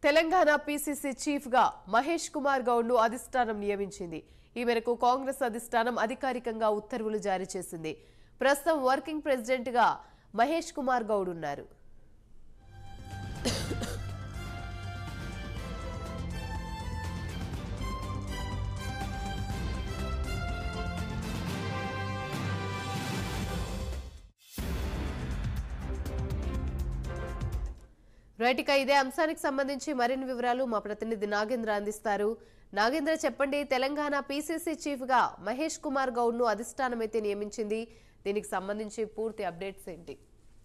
Telangana PCC chief గా మహేష్ కుమార్ గౌడ్ ను అధిష్టానం నియమించింది ఈ మేరకు కాంగ్రెస్ అధిష్టానం అధికారికంగా ఉత్తర్వులు జారీ చేసింది ప్రస్తుతం వర్కింగ్ ప్రెసిడెంట్ గా మహేష్ కుమార్ గౌడ్ ఉన్నారు రైట్ ఇక ఇదే అంశానికి సంబంధించి మరిన్ని వివరాలు మా ప్రతినిధి నాగేంద్ర అందిస్తారు నాగేంద్ర చెప్పండి తెలంగాణ పీసీసీ చీఫ్ గా మహేష్ కుమార్ గౌడ్ ను అధిష్టానం అయితే నియమించింది దీనికి సంబంధించి పూర్తి అప్డేట్స్ ఏంటి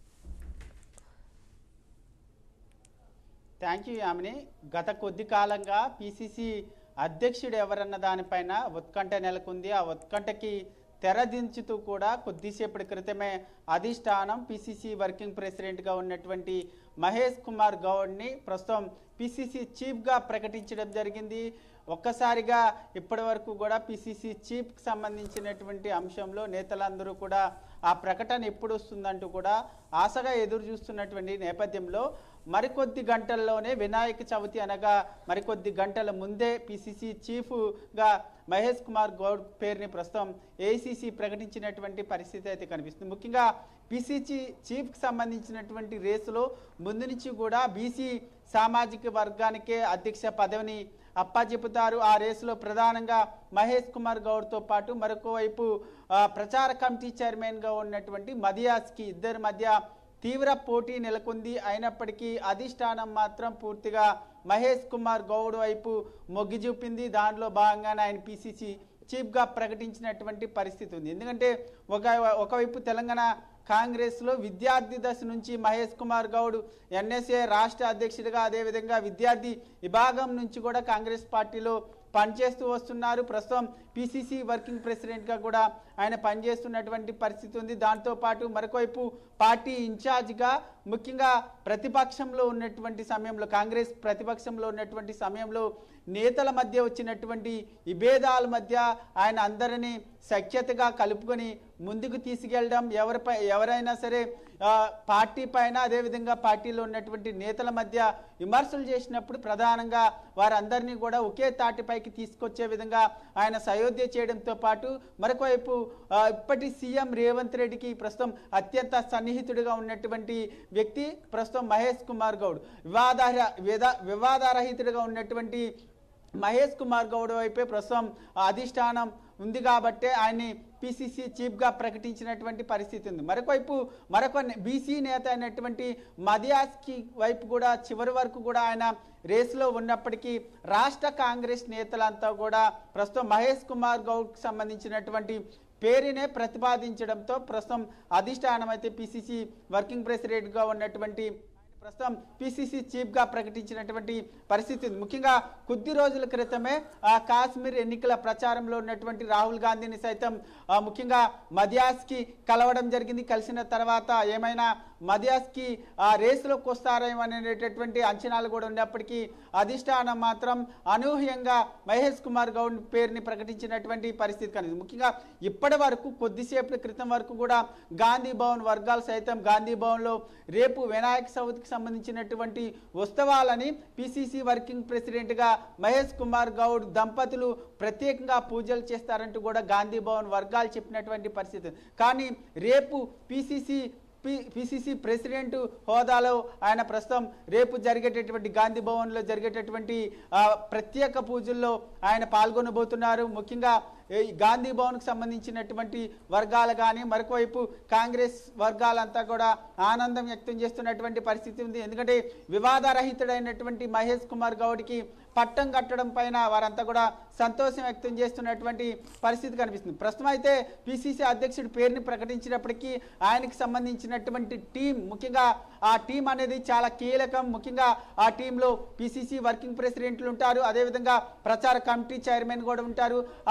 థ్యాంక్ యూ యామిని గత కొద్ది కాలంగా పిసిసి అధ్యక్షుడు ఎవరన్న దానిపైన ఉత్కంఠ నెలకొంది ఆ ఉత్కంఠకి తెరదించుతూ కూడా కొద్దిసేపటి క్రితమే అధిష్టానం పిసిసి వర్కింగ్ ప్రెసిడెంట్గా ఉన్నటువంటి మహేష్ కుమార్ గౌడ్ని ప్రస్తుతం పిసిసి చీఫ్గా ప్రకటించడం జరిగింది ఒక్కసారిగా ఇప్పటి వరకు కూడా పిసిసి చీఫ్కి సంబంధించినటువంటి అంశంలో నేతలందరూ కూడా ఆ ప్రకటన ఎప్పుడు వస్తుందంటూ కూడా ఆశగా ఎదురు చూస్తున్నటువంటి నేపథ్యంలో మరికొద్ది గంటల్లోనే వినాయక చవితి అనగా మరికొద్ది గంటల ముందే పిసిసి చీఫ్గా మహేష్ కుమార్ గౌడ్ పేరుని ప్రస్తుతం ఏఐసిసి ప్రకటించినటువంటి పరిస్థితి అయితే కనిపిస్తుంది ముఖ్యంగా పిసిసి చీఫ్కి సంబంధించినటువంటి రేసులో ముందు నుంచి కూడా బీసీ సామాజిక వర్గానికే అధ్యక్ష పదవిని అప్పచెపుతారు ఆ రేసులో ప్రధానంగా మహేష్ కుమార్ గౌడ్తో పాటు మరొక వైపు ఆ, ప్రచార కమిటీ చైర్మన్గా ఉన్నటువంటి మదియాస్కి ఇద్దరి మధ్య తీవ్ర పోటీ నెలకొంది అయినప్పటికీ అధిష్టానం మాత్రం పూర్తిగా మహేష్ కుమార్ గౌడ్ వైపు మొగ్గి చూపింది దానిలో భాగంగానే ఆయన పిసిసి చీఫ్గా ప్రకటించినటువంటి పరిస్థితి ఉంది ఎందుకంటే ఒక ఒకవైపు తెలంగాణ కాంగ్రెస్లో విద్యార్థి దశ నుంచి మహేష్ కుమార్ గౌడ్ ఎన్ఎస్ఏ రాష్ట్ర అధ్యక్షుడిగా అదేవిధంగా విద్యార్థి విభాగం నుంచి కూడా కాంగ్రెస్ పార్టీలో పనిచేస్తూ వస్తున్నారు ప్రస్తుతం పిసిసి వర్కింగ్ ప్రెసిడెంట్గా కూడా ఆయన పనిచేస్తున్నటువంటి పరిస్థితి ఉంది దాంతోపాటు మరొకవైపు పార్టీ ఇన్ఛార్జ్గా ముఖ్యంగా ప్రతిపక్షంలో ఉన్నటువంటి సమయంలో కాంగ్రెస్ ప్రతిపక్షంలో ఉన్నటువంటి సమయంలో నేతల మధ్య వచ్చినటువంటి విభేదాల మధ్య ఆయన అందరినీ సఖ్యతగా కలుపుకొని ముందుకు తీసుకెళ్ళడం ఎవరిపై ఎవరైనా సరే ఆ, పార్టీ పైన అదేవిధంగా పార్టీలో ఉన్నటువంటి నేతల మధ్య విమర్శలు చేసినప్పుడు ప్రధానంగా వారందరినీ కూడా ఒకే తాటిపైకి తీసుకొచ్చే విధంగా ఆయన సయోధ్య చేయడంతో పాటు మరొకవైపు ఆ, ఇప్పటి సీఎం రేవంత్ రెడ్డికి ప్రస్తుతం అత్యంత సన్నిహితుడిగా ఉన్నటువంటి వ్యక్తి ప్రస్తుతం మహేష్ కుమార్ గౌడ్ వివాదార విదా వివాదారహితుడిగా ఉన్నటువంటి మహేష్ కుమార్ గౌడ్ వైపే ప్రస్తుతం ఆ అధిష్టానం ఉంది కాబట్టే ఆయన్ని పిసిసి చీఫ్గా ప్రకటించినటువంటి పరిస్థితి ఉంది మరొకవైపు మరొక బీసీ నేత అయినటువంటి మదియాస్కి వైపు కూడా చివరి వరకు కూడా ఆయన రేసులో ఉన్నప్పటికీ రాష్ట్ర కాంగ్రెస్ నేతలంతా కూడా ప్రస్తుతం మహేష్ కుమార్ గౌడ్కి సంబంధించినటువంటి పేరునే ప్రతిపాదించడంతో ప్రస్తుతం అధిష్టానం అయితే పిసిసి వర్కింగ్ ప్రెసిడెంట్గా ఉన్నటువంటి ఆయన ప్రస్తుతం పిసిసి చీఫ్గా ప్రకటించినటువంటి పరిస్థితి ఉంది ముఖ్యంగా కొద్ది రోజుల క్రితమే ఆ కాశ్మీర్ ఎన్నికల ప్రచారంలో ఉన్నటువంటి రాహుల్ గాంధీని సైతం ఆ, ముఖ్యంగా మదియాస్కి కలవడం జరిగింది కలిసిన తర్వాత ఏమైనా మదియాస్కి ఆ రేసులోకి వస్తారేమో అనేటటువంటి అంచనాలు కూడా ఉన్నప్పటికీ అధిష్టానం మాత్రం అనూహ్యంగా మహేష్ కుమార్ గౌడ్ పేరుని ప్రకటించినటువంటి పరిస్థితి కనిపిస్తుంది ముఖ్యంగా ఇప్పటి వరకు కొద్దిసేపటి క్రితం వరకు కూడా గాంధీ భవన్ వర్గాలు సైతం గాంధీ భవన్లో రేపు వినాయక చవితికి సంబంధించినటువంటి ఉత్సవాలని పిసిసి వర్కింగ్ ప్రెసిడెంట్గా మహేష్ కుమార్ గౌడ్ దంపతులు ప్రత్యేకంగా పూజలు చేస్తారంటూ కూడా గాంధీ భవన్ వర్గాలు చెప్పినటువంటి పరిస్థితి కానీ రేపు పిసిసి పి పిసిసి ప్రెసిడెంట్ హోదాలో ఆయన ప్రస్తుతం రేపు జరిగేటటువంటి గాంధీ భవన్లో జరిగేటటువంటి ఆ, ప్రత్యేక పూజల్లో ఆయన పాల్గొనబోతున్నారు ముఖ్యంగా ఈ గాంధీ భవన్కి సంబంధించినటువంటి వర్గాలు కానీ మరొకవైపు కాంగ్రెస్ వర్గాలంతా కూడా ఆనందం వ్యక్తం చేస్తున్నటువంటి పరిస్థితి ఉంది ఎందుకంటే వివాదరహితుడైనటువంటి మహేష్ కుమార్ గౌడ్కి పట్టం కట్టడం పైన వారంతా కూడా సంతోషం వ్యక్తం చేస్తున్నటువంటి పరిస్థితి కనిపిస్తుంది ప్రస్తుతం అయితే పిసిసి అధ్యక్షుడి పేరుని ప్రకటించినప్పటికీ ఆయనకి సంబంధించినటువంటి టీం ముఖ్యంగా ఆ టీం అనేది చాలా కీలకం ముఖ్యంగా ఆ టీంలో పిసిసి వర్కింగ్ ప్రెసిడెంట్లు ఉంటారు అదేవిధంగా ప్రచార కమిటీ చైర్మన్ కూడా ఉంటారు ఆ ప్రచార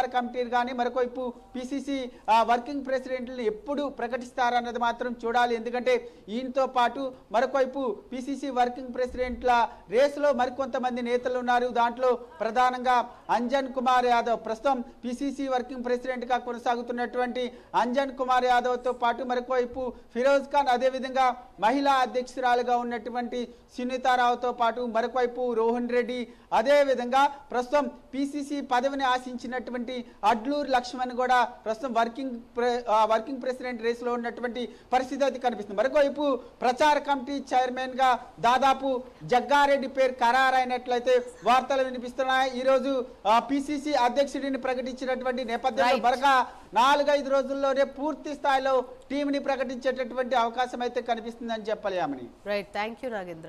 ప్రచార కమిటీలు కానీ మరొకవైపు పిసిసి వర్కింగ్ ప్రెసిడెంట్లను ఎప్పుడు ప్రకటిస్తారన్నది మాత్రం చూడాలి ఎందుకంటే ఈయనతో పాటు మరొకవైపు పిసిసి వర్కింగ్ ప్రెసిడెంట్ల రేసులో మరికొంతమంది నేతలు ఉన్నారు దాంట్లో ప్రధానంగా అంజన్ కుమార్ యాదవ్ ప్రస్తుతం పిసిసి వర్కింగ్ ప్రెసిడెంట్ గా కొనసాగుతున్నటువంటి అంజన్ కుమార్ యాదవ్ తో పాటు మరొకవైపు ఫిరోజ్ ఖాన్ అదేవిధంగా మహిళా అధ్యక్షురాలుగా ఉన్నటువంటి సునీతారావుతో పాటు మరొకవైపు రోహన్ రెడ్డి అదే విధంగా ప్రస్తుతం పిసిసి పదవిని ఆశించినటువంటి అడ్లూరు లక్ష్మణ్ కూడా ప్రస్తుతం వర్కింగ్ ప్రె- ఆ, వర్కింగ్ ప్రెసిడెంట్ రేసులో ఉన్నటువంటి పరిస్థితి అయితే కనిపిస్తుంది మరొకవైపు ప్రచార కమిటీ చైర్మన్ గా దాదాపు జగ్గారెడ్డి పేరు ఖరారైనట్లయితే వార్తలు వినిపిస్తున్నాయి ఈ రోజు పిసిసి అధ్యక్షుడిని ప్రకటించినటువంటి నేపథ్యంలో Right. మరొక నాలుగైదు రోజుల్లోనే పూర్తి స్థాయిలో టీంని ప్రకటించేటటువంటి అవకాశం అయితే కనిపిస్తుందని చెప్పలేమని రైట్ థ్యాంక్ యూ నాగేంద్ర